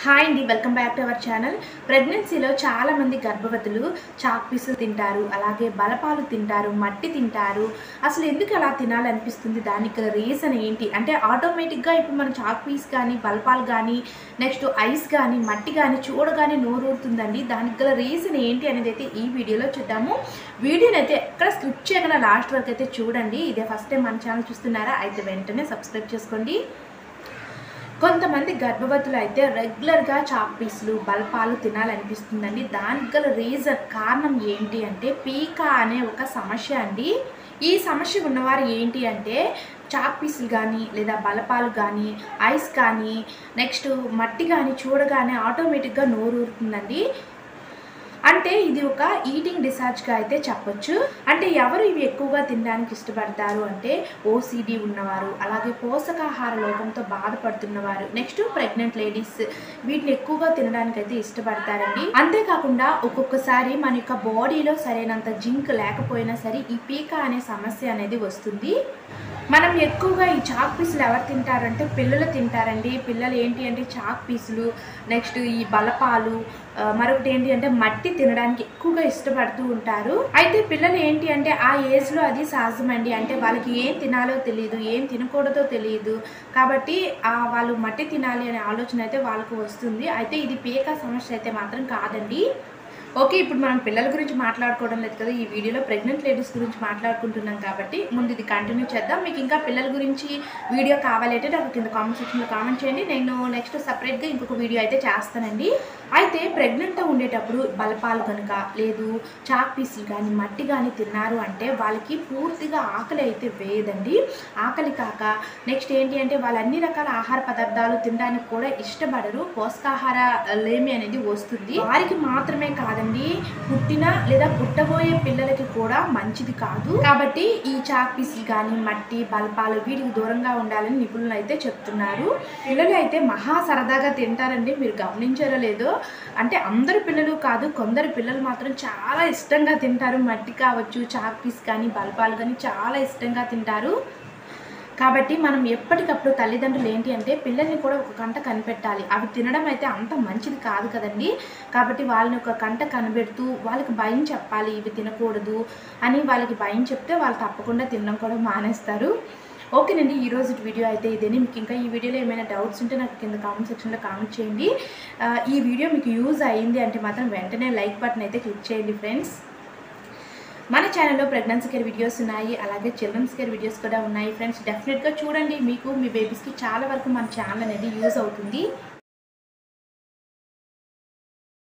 hi అండి welcome back to our channel ప్రెగ్నెన్సీలో చాలా మంది గర్భవతులు చాక్ పీసులు తింటారు అలాగే బలపాలు తింటారు మట్టి తింటారు అసలు ఎందుకు అలా తినాలనిపిస్తుంది దానికి గల రీజన్ ఏంటి అంటే ఆటోమేటిక్గా ఇప్పుడు మనం చాక్ పీస్ కానీ బలపాలు కానీ నెక్స్ట్ ఐస్ కానీ మట్టి కానీ చూడగానే నోరూరుతుందండి దానికి గల రీజన్ ఏంటి అనేది అయితే ఈ వీడియోలో చూద్దాము వీడియోని అయితే ఎక్కడ స్క్రిప్ట్ చేయకుండా లాస్ట్ వరకు అయితే చూడండి ఇదే ఫస్ట్ టైం మన ఛానల్ చూస్తున్నారా అయితే వెంటనే సబ్స్క్రైబ్ చేసుకోండి కొంతమంది గర్భవతులు అయితే రెగ్యులర్గా చాక్ పీసులు బల్పాలు తినాలనిపిస్తుందండి దానికి గల రీజన్ కారణం ఏంటి అంటే పీకా అనే ఒక సమస్య అండి ఈ సమస్య ఉన్నవారు ఏంటి అంటే చాక్ పీసులు కానీ లేదా బలపాలు కానీ ఐస్ కానీ నెక్స్ట్ మట్టి కానీ చూడగానే ఆటోమేటిక్గా నోరు ఊరుతుందండి అంటే ఇది ఒక ఈటింగ్ డిసార్జ్గా అయితే చెప్పొచ్చు అంటే ఎవరు ఇవి ఎక్కువగా తినడానికి ఇష్టపడతారు అంటే ఓసిడి ఉన్నవారు అలాగే పోషకాహార లోపంతో బాధపడుతున్నవారు నెక్స్ట్ ప్రెగ్నెంట్ లేడీస్ వీటిని ఎక్కువగా తినడానికి అయితే ఇష్టపడతారండి అంతేకాకుండా ఒక్కొక్కసారి మన యొక్క బాడీలో సరైనంత జింక్ లేకపోయినా సరే ఈ పీకా అనే సమస్య అనేది వస్తుంది మనం ఎక్కువగా ఈ చాక్ పీసులు ఎవరు తింటారంటే పిల్లలు తింటారండి పిల్లలు ఏంటి అంటే చాక్ పీసులు నెక్స్ట్ ఈ బలపాలు ఆ, మరొకటి ఏంటి అంటే మట్టి తినడానికి ఎక్కువగా ఇష్టపడుతూ ఉంటారు అయితే పిల్లలు ఏంటి అంటే ఆ ఏజ్లో అది సహజమండి అంటే వాళ్ళకి ఏం తినాలో తెలియదు ఏం తినకూడదో తెలియదు కాబట్టి ఆ వాళ్ళు మట్టి తినాలి అనే ఆలోచన అయితే వాళ్ళకు వస్తుంది అయితే ఇది పీక సమస్య అయితే మాత్రం కాదండి ఓకే ఇప్పుడు మనం పిల్లల గురించి మాట్లాడుకోవడం లేదు కదా ఈ వీడియోలో ప్రెగ్నెంట్ లేడీస్ గురించి మాట్లాడుకుంటున్నాం కాబట్టి ముందు ఇది కంటిన్యూ చేద్దాం మీకు ఇంకా పిల్లల గురించి వీడియో కావాలంటే నాకు కింద కామెంట్ సెక్షన్లో కామెంట్ చేయండి నేను నెక్స్ట్ సపరేట్గా ఇంకొక వీడియో అయితే చేస్తానండి అయితే ప్రెగ్నెంట్గా ఉండేటప్పుడు బలపాలు కనుక లేదు చాక్ పీసులు కానీ మట్టి కానీ తిన్నారు అంటే వాళ్ళకి పూర్తిగా ఆకలి అయితే వేయదండి ఆకలి కాక నెక్స్ట్ ఏంటి అంటే వాళ్ళు అన్ని రకాల ఆహార పదార్థాలు తినడానికి కూడా ఇష్టపడరు పోషకాహార లేమి అనేది వస్తుంది వారికి మాత్రమే కాదండి పుట్టిన లేదా పుట్టబోయే పిల్లలకి కూడా మంచిది కాదు కాబట్టి ఈ చాక్ పీసులు కానీ మట్టి బల్పాలు వీటికి దూరంగా ఉండాలని నిపుణులు అయితే చెప్తున్నారు పిల్లలు అయితే మహా సరదాగా తింటారండి మీరు గమనించారో లేదో అంటే అందరు పిల్లలు కాదు కొందరు పిల్లలు మాత్రం చాలా ఇష్టంగా తింటారు మట్టి కావచ్చు చాక్ పీస్ కానీ బల్పాలు కానీ చాలా ఇష్టంగా తింటారు కాబట్టి మనం ఎప్పటికప్పుడు తల్లిదండ్రులు ఏంటి అంటే పిల్లల్ని కూడా ఒక కంట కనిపెట్టాలి అవి తినడం అయితే అంత మంచిది కాదు కదండి కాబట్టి వాళ్ళని ఒక కంట కనిపెడుతూ వాళ్ళకి భయం చెప్పాలి ఇవి తినకూడదు అని వాళ్ళకి భయం చెప్తే వాళ్ళు తప్పకుండా తినడం కూడా మానేస్తారు ఓకేనండి ఈ రోజు వీడియో అయితే ఇదేని మీకు ఇంకా ఈ వీడియోలో ఏమైనా డౌట్స్ ఉంటే నాకు కింద కామెంట్ సెక్షన్లో కామెంట్ చేయండి ఆ, ఈ వీడియో మీకు యూజ్ అయ్యింది అంటే మాత్రం వెంటనే లైక్ బటన్ అయితే క్లిక్ చేయండి ఫ్రెండ్స్ మన ఛానల్లో ప్రెగ్నెన్సీ కేర్ వీడియోస్ ఉన్నాయి అలాగే చిల్డ్రన్స్ కేర్ వీడియోస్ కూడా ఉన్నాయి ఫ్రెండ్స్ డెఫినెట్గా చూడండి మీకు మీ బేబీస్కి చాలా వరకు మన ఛానల్ అనేది యూజ్ అవుతుంది